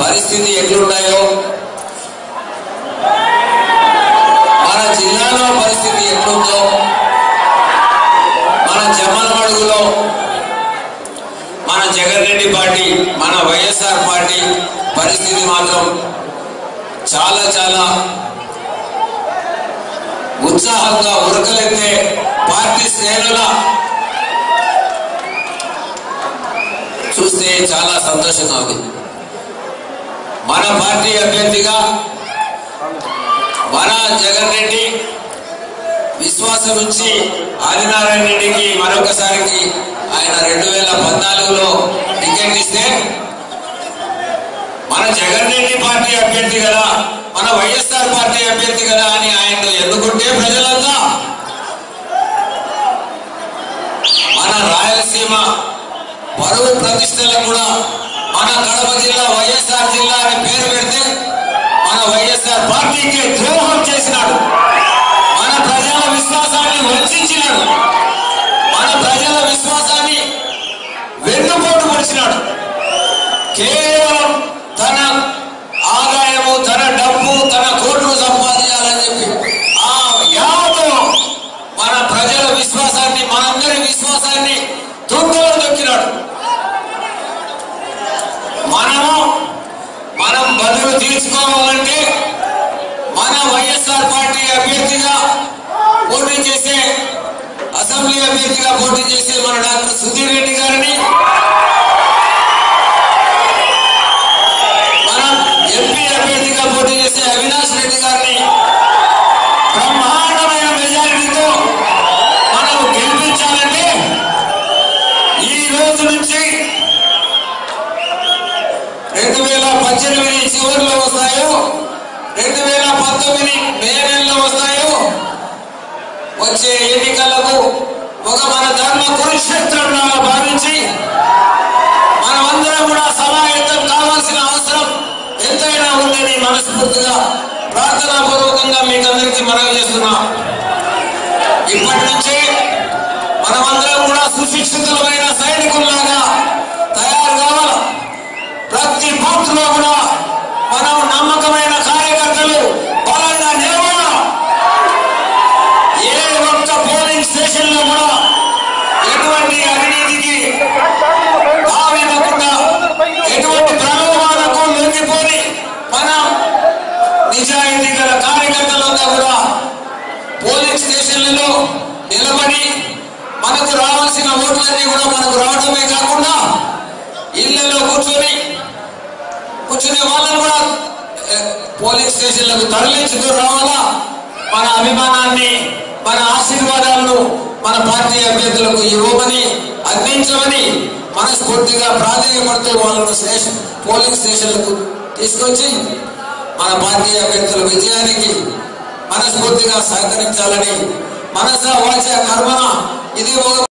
పరిస్థితి ఎట్లున్నాయో మన జిల్లాలో పరిస్థితి ఎట్లుందో మన జమ్మలమడుగులో మన జగన్ రెడ్డి పార్టీ మన వైఎస్ఆర్ పార్టీ పరిస్థితి మాత్రం చాలా చాలా ఉత్సాహంగా ఉరకలెత్తే పార్టీ శ్రేణుల చూస్తే చాలా సంతోషంగా ఉంది మన పార్టీ అభ్యర్థిగా మన జగన్ రెడ్డి విశ్వాసం నుంచి ఆదినారాయణ రెడ్డికి మరొకసారికి ఆయన రెండు వేల పద్నాలుగులో టికెట్ ఇస్తే మన జగన్ రెడ్డి పార్టీ అభ్యర్థి కదా మన వైఎస్ఆర్ పార్టీ అభ్యర్థి కదా అని ఆయన ఎన్నుకుంటే ప్రజలంతా మన రాయలసీమ పరువు ప్రతిష్టలకు కూడా మన కడప జిల్లా వైఎస్ఆర్ జిల్లా అని పేరు పెడితే మన వైఎస్ఆర్ పార్టీకి ద్రోహం చేసినాడు మన ప్రజల విశ్వాసాన్ని వంచినాడు మన ప్రజల విశ్వాసాన్ని వెన్నుపోటు పొడిచినాడు కేవలం తన ఆదాయము తన డబ్బు తన కోట్లు సంపాదించాలని చెప్పి ఆ యావతో మన ప్రజల విశ్వాసాన్ని మనందరి విశ్వాసాన్ని తుంగలో దొక్కినాడు మనము మనం బదులు తీర్చుకోవాలంటే మన వైఎస్ఆర్ పార్టీ అభ్యర్థిగా పోటీ చేసే అసెంబ్లీ అభ్యర్థిగా పోటీ చేసే మన డాక్టర్ సుధీర్ రెడ్డి గారిని మనం ఎంపీ అభ్యర్థిగా పోటీ చేసే అవినాష్ రెడ్డి గారిని బ్రహ్మాండమైన మెజారిటీతో మనం గెలిపించాలంటే ఈ రోజు నుంచి రెండు వేల పద్దెనిమిది చివరిలో వస్తాయో రెండు వేల పంతొమ్మిది మే నెలలో వస్తాయో వచ్చే ఎన్నికలకు ఒక మన ధర్మ కురుక్షేత్రంలాగా భావించి మనమందరం కూడా సమాయత్తం కావాల్సిన అవసరం ఎంతైనా ఉందని మనస్ఫూర్తిగా ప్రార్థనాపూర్వకంగా మీకు అందరికీ మనవి చేస్తున్నాం ఇప్పటి నుంచే మనమందరం కూడా సుశిక్షితులమైన సైనికుల్లాగా తయారు కావాలి ప్రతి బూత్ లో కూడా మనం నమ్మకమైన కార్యకర్తలు బలంగా నిలబడాలి ఏ ఒక్క పోలింగ్ స్టేషన్ లో కూడా ఎటువంటి అవినీతికి తావివ్వకుండా ఎటువంటి ప్రలోభాలకు లొంగిపోని మనం నిజాయితీ గల కార్యకర్తలంతా కూడా పోలింగ్ స్టేషన్లలో నిలబడి మనకు రావాల్సిన ఓట్లన్నీ కూడా మనకు రావడమే కాకుండా ఇళ్లలో కూర్చొని కూర్చునే వాళ్ళని కూడా ఏ, పోలింగ్ స్టేషన్లకు తరలించుకు రావాలా మన అభిమానాన్ని మన ఆశీర్వాదాలను మన పార్టీ అభ్యర్థులకు ఇవ్వమని అందించమని మనస్ఫూర్తిగా ప్రాధాన్యపడుతూ వాళ్ళను స్టేషన్ పోలింగ్ స్టేషన్లకు తీసుకొచ్చి మన పార్టీ అభ్యర్థుల విజయానికి మనస్ఫూర్తిగా సహకరించాలని మనస వాచ కర్మన ఇది ఒక